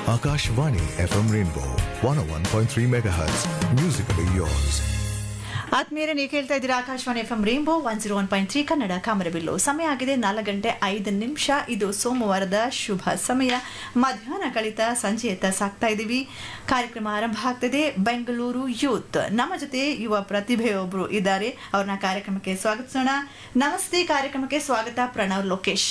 Akashvani FM Rainbow 101.3 MHz. Musically yours. ಆತ್ಮೀಯರೇ ನೀವು ಕೇಳ್ತಾ ಇದ್ದೀರಾ Akashvani F M rainbow one zero one point three Kannada Kamanabillu ಸಮಯ ಆಗಿದೆ ನಾಲ್ಕು ಗಂಟೆ ಐದು ನಿಮಿಷ ಇದು ಸೋಮವಾರದ ಶುಭ ಸಮಯ ಮಧ್ಯಾಹ್ನ ಕಳಿತ ಸಂಜೆಯತ್ತ ಸಾಕ್ತಾ ಇದ್ದೀವಿ ಕಾರ್ಯಕ್ರಮ ಆರಂಭ ಆಗ್ತದೆ ಬೆಂಗಳೂರು ಯೂತ್ ನಮ್ಮ ಜೊತೆ ಯುವ ಪ್ರತಿಭೆಯೊಬ್ಬರು ಇದ್ದಾರೆ ಅವ್ರನ್ನ ಕಾರ್ಯಕ್ರಮಕ್ಕೆ ಸ್ವಾಗತಿಸೋಣ ನಮಸ್ತೆ ಕಾರ್ಯಕ್ರಮಕ್ಕೆ ಸ್ವಾಗತ ಪ್ರಣವ್ ಲೋಕೇಶ್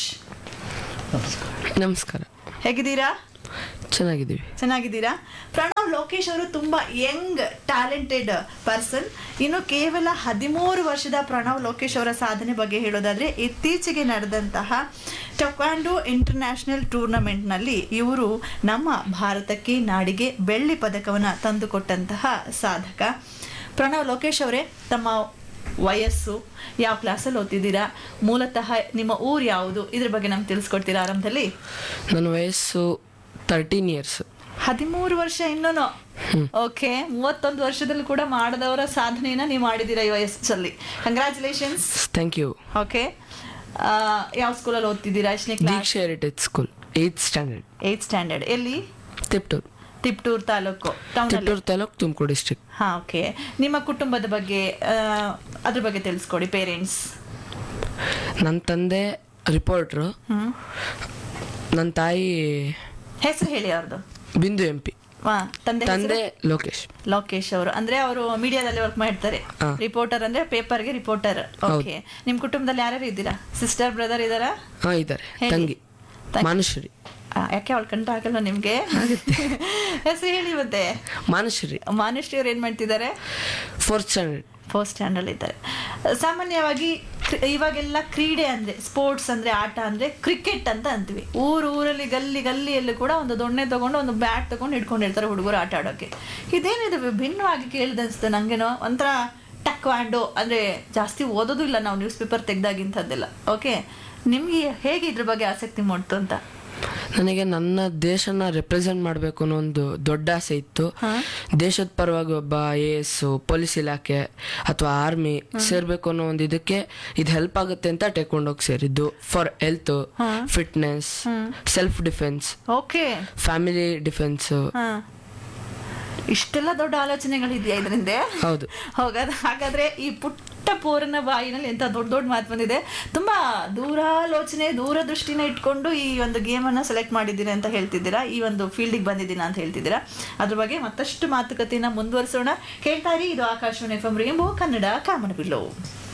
ನಮಸ್ಕಾರ ಹೇಗಿದ್ದೀರಾ ಚೆನ್ನಾಗಿದ್ದೀವಿ ಚೆನ್ನಾಗಿದ್ದೀರಾ ಪ್ರಣವ್ ಲೋಕೇಶ್ ಅವರು ತುಂಬಾ ಯಂಗ್ ಟ್ಯಾಲೆಂಟೆಡ್ ಪರ್ಸನ್ ಇನ್ನು ಕೇವಲ ಹದಿಮೂರು ವರ್ಷದ ಪ್ರಣವ್ ಲೋಕೇಶ್ ಅವರ ಸಾಧನೆ ಬಗ್ಗೆ ಹೇಳೋದಾದ್ರೆ ಇತ್ತೀಚೆಗೆ ನಡೆದಂತಹ ಟೊಕ್ವಾಂಡೋ ಇಂಟರ್ನ್ಯಾಷನಲ್ ಟೂರ್ನಮೆಂಟ್ನಲ್ಲಿ ಇವರು ನಮ್ಮ ಭಾರತಕ್ಕೆ ನಾಡಿಗೆ ಬೆಳ್ಳಿ ಪದಕವನ್ನು ತಂದುಕೊಟ್ಟಂತಹ ಸಾಧಕ ಪ್ರಣವ್ ಲೋಕೇಶ್ ಅವರೇ ತಮ್ಮ ವಯಸ್ಸು ಯಾವ ಕ್ಲಾಸಲ್ಲಿ ಓದ್ತಿದ್ದೀರಾ ಮೂಲತಃ ನಿಮ್ಮ ಊರು ಯಾವುದು ಇದ್ರ ಬಗ್ಗೆ ನಮ್ಗೆ ತಿಳಿಸ್ಕೊಡ್ತೀರಾ ಆರಂಭದಲ್ಲಿ ನನ್ನ ವಯಸ್ಸು ತರ್ಟೀನ್ ಇಯರ್ಸ್ ಹದಿಮೂರು ವರ್ಷ ಇನ್ನೂ ಓಕೆ ಮೂವತ್ತೊಂದು ವರ್ಷದಲ್ಲಿ ಕೂಡ ಮಾಡದವರ ಸಾಧನೆಯನ್ನ ನೀವು ಮಾಡಿದ್ದೀರಾ ಈ ವಯಸ್ಸಲ್ಲಿ ಕಂಗ್ರ್ಯಾಚುಲೇಷನ್ಸ್ ಥ್ಯಾಂಕ್ ಯು ಓಕೆ ಯಾವ ಸ್ಕೂಲಲ್ಲಿ ಓದ್ತಿದ್ದೀರಾ ಎಷ್ಟನೇ class Deeksha heritage school eighth standard eighth standard ಎಲ್ಲಿ ತಿಪ್ಟೂರ್ ತಿಪ್ಟೂರ್ ತಾಲೂಕು ಟೌನ್ ತಿಪ್ಟೂರ್ ತಾಲೂಕ್ ತುಮಕೂರು ಡಿಸ್ಟ್ರಿಕ್ಟ್ ಹಾ ಓಕೆ ನಿಮ್ಮ ಕುಟುಂಬದ ಬಗ್ಗೆ ಆ, ಅದ್ರ ಬಗ್ಗೆ ತಿಳಿಸ್ಕೊಡಿ ಪೇರೆಂಟ್ಸ್ ನನ್ನ ತಂದೆ ರಿಪೋರ್ಟ್ರು ಹ್ಮ್ ನನ್ನ ತಾಯಿ ಹೆಸರು ಹೇಳಿ ಅವ್ರದ್ದು ಬಿಂದು ಎಂ ಪಿ ಹಾ ತಂದೆ ತಂದೆ ಹೆಸರು? ಲೋಕೇಶ್ ಲೋಕೇಶ್ ಅವರು ಅಂದ್ರೆ ಅವರು ಮೀಡಿಯಾದಲ್ಲಿ ವರ್ಕ್ ಮಾಡ್ತಾರೆ ಹಾ. ರಿಪೋರ್ಟರ್ ಅಂದ್ರೆ ಪೇಪರ್ಗೆ ರಿಪೋರ್ಟರ್ ಓಕೆ ನಿಮ್ ಕುಟುಂಬದಲ್ಲಿ ಯಾರ್ಯಾರು ಇದ್ದೀರಾ ಸಿಸ್ಟರ್ ಬ್ರದರ್ ಇದ್ದಾರಾ ಹಾ ಇದ್ದಾರೆ ಹೇಳಿ. ತಂಗಿ ತಂಗಿ. ಮಾನುಶ್ರೀ ಆ, ಯಾಕೆ ಅವಳು ಕಂಡ ಆಗಲ್ಲ ನಿಮ್ಗೆ ಹೆಸರು ಹೇಳಿ ಮತ್ತೆ ಮಾನುಶ್ರೀ ಮಾನುಶ್ರೀ ಅವ್ರು ಏನ್ ಮಾಡ್ತಿದ್ದಾರೆ ಫೋರ್ತ್ ಸ್ಟ್ಯಾಂಡರ್ಡ್ ಫಸ್ಟ್ ಸ್ಟ್ಯಾಂಡರ್ಡ್ ಇದ್ದಾರೆ ಸಾಮಾನ್ಯವಾಗಿ ಕ್ರಿ- ಇವಾಗೆಲ್ಲ ಕ್ರೀಡೆ ಅಂದ್ರೆ ಸ್ಪೋರ್ಟ್ಸ್ ಅಂದ್ರೆ ಆಟ ಅಂದ್ರೆ ಕ್ರಿಕೆಟ್ ಅಂತ ಅಂತೀವಿ ಊರು ಊರಲ್ಲಿ ಗಲ್ಲಿ ಗಲ್ಲಿಯಲ್ಲೂ ಕೂಡ ಒಂದು ದೊಣ್ಣೆ ತಗೊಂಡು ಒಂದು ಬ್ಯಾಟ್ ತಗೊಂಡು ಹಿಡ್ಕೊಂಡಿರ್ತಾರೆ ಹುಡುಗರು ಆಟ ಆಡೋಕೆ ಇದೇನಿದೆ ವಿಭಿನ್ನವಾಗಿ ಕೇಳಿದೆ ಅನ್ಸುತ್ತೆ ನಂಗೇನೋ ಒಂಥರ ಟಕ್ವಾಂಡೋ ಅಂದ್ರೆ ಜಾಸ್ತಿ ಓದೋದು ಇಲ್ಲ ನಾವು ನ್ಯೂಸ್ ಪೇಪರ್ ತೆಗ್ದಾಗಿಂಥದ್ದೆಲ್ಲ ಓಕೆ ನಿಮ್ಗೆ ಹೇಗೆ ಇದ್ರ ಬಗ್ಗೆ ಆಸಕ್ತಿ ಮೂಡ್ತು ಅಂತ ನನಗೆ ನನ್ನ ದೇಶನ ರೆಪ್ರೆಸೆಂಟ್ ಮಾಡಬೇಕು ಅನ್ನೋ ಒಂದು ದೊಡ್ಡ ಆಸೆ ಇತ್ತು ದೇಶದ ಪರವಾಗಿ ಒಬ್ಬ ಐ ಎ ಎಸ್ ಪೊಲೀಸ್ ಇಲಾಖೆ ಅಥವಾ ಆರ್ಮಿ ಸೇರ್ಬೇಕು ಅನ್ನೋ ಒಂದು ಇದಕ್ಕೆ ಇದು ಹೆಲ್ಪ್ ಆಗುತ್ತೆ ಅಂತ ಟೆಕೊಂಡೋಗಿ ಸೇರಿದ್ದು for health fitness self defence okay family defence ಹಾ ಇಷ್ಟೆಲ್ಲ ದೊಡ್ಡ ಆಲೋಚನೆಗಳಿದೆಯಾ ಇದರಿಂದ ಹೌದು ಹೋಗದ ಹಾಗಾದ್ರೆ ಈ ಪುಟ್ಟ ಪೋರನ ಬಾಯಿನಲ್ಲಿ ಎಂತ ದೊಡ್ಡ ದೊಡ್ಡ ಮಾತು ಬಂದಿದೆ ತುಂಬಾ ದೂರಾಲೋಚನೆ ದೂರದೃಷ್ಟಿನ ಇಟ್ಕೊಂಡು ಈ ಒಂದು ಗೇಮ್ ಅನ್ನ ಸೆಲೆಕ್ಟ್ ಮಾಡಿದ್ದೀರಾ ಅಂತ ಹೇಳ್ತಿದ್ದೀರಾ ಈ ಒಂದು ಫೀಲ್ಡಿಗೆ ಬಂದಿದ್ದೀರಾ ಅಂತ ಹೇಳ್ತಿದ್ದೀರಾ ಅದ್ರ ಬಗ್ಗೆ ಮತ್ತಷ್ಟು ಮಾತುಕತೆಯನ್ನ ಮುಂದುವರಿಸೋಣ ಕೇಳ್ತಾ ಇರಿ ಇದು Akashvani F M rainbow Kannada ಕಾಮನಬಿಲ್ಲು